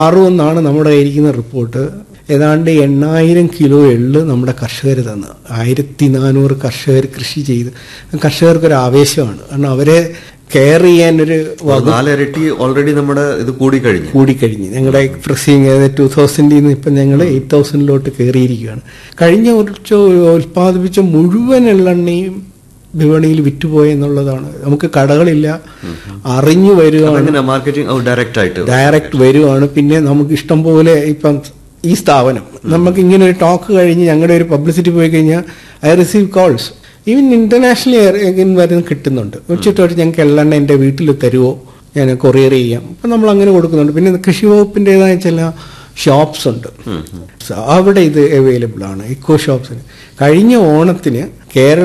മാറുമെന്നാണ് നമ്മുടെ കയ്യിരിക്കുന്ന റിപ്പോർട്ട് ഏതാണ്ട് എണ്ണായിരം കിലോ എള്ള് നമ്മുടെ കർഷകർ തന്നു ആയിരത്തി നാനൂറ് കർഷകർ കൃഷി ചെയ്ത് കർഷകർക്കൊരു ആവേശമാണ് കാരണം അവരെ കെയർ ചെയ്യാനൊരു ഒരു നാലിരട്ടി ഓൾറെഡി നമ്മുടെ ഇത് കൂടിക്കഴിഞ്ഞു കൂടിക്കഴിഞ്ഞ് ഞങ്ങളുടെ പ്രസിംഗ് ടൂ തൗസൻഡിൽ നിന്ന് ഇപ്പം ഞങ്ങൾ എയ്റ്റ് തൗസൻഡിലോട്ട് കയറിയിരിക്കുകയാണ് കഴിഞ്ഞ കുറച്ച് ഉൽപ്പാദിപ്പിച്ച മുഴുവൻ എള്ളെണ്ണയും വിപണിയിൽ വിറ്റുപോയി എന്നുള്ളതാണ് നമുക്ക് കടകളില്ല അറിഞ്ഞു വരികയാണ് അങ്ങനെ മാർക്കറ്റിംഗ് ഡയറക്റ്റ് ആയിട്ട് ഡയറക്റ്റ് വരുവാണ് പിന്നെ നമുക്ക് ഇഷ്ടം പോലെ ഇപ്പം ഈ സ്ഥാപനം നമുക്ക് ഇങ്ങനെ ഒരു ടോക്ക് കഴിഞ്ഞ് ഞങ്ങളുടെ ഒരു പബ്ലിസിറ്റി പോയി കഴിഞ്ഞാൽ I receive calls even internationally വരുന്ന കിട്ടുന്നുണ്ട് ഉച്ചിട്ടോട്ട് ഞങ്ങൾക്ക് എള്ളെണ്ണ എൻ്റെ വീട്ടിൽ തരുമോ ഞാൻ കൊറിയർ ചെയ്യാം അപ്പം നമ്മൾ അങ്ങനെ കൊടുക്കുന്നുണ്ട് പിന്നെ കൃഷി വകുപ്പിൻ്റെതായ ചില ഷോപ്സ് ഉണ്ട് അവിടെ ഇത് അവൈലബിൾ ആണ് ഇക്കോ ഷോപ്സിന് കഴിഞ്ഞ ഓണത്തിന് കേരള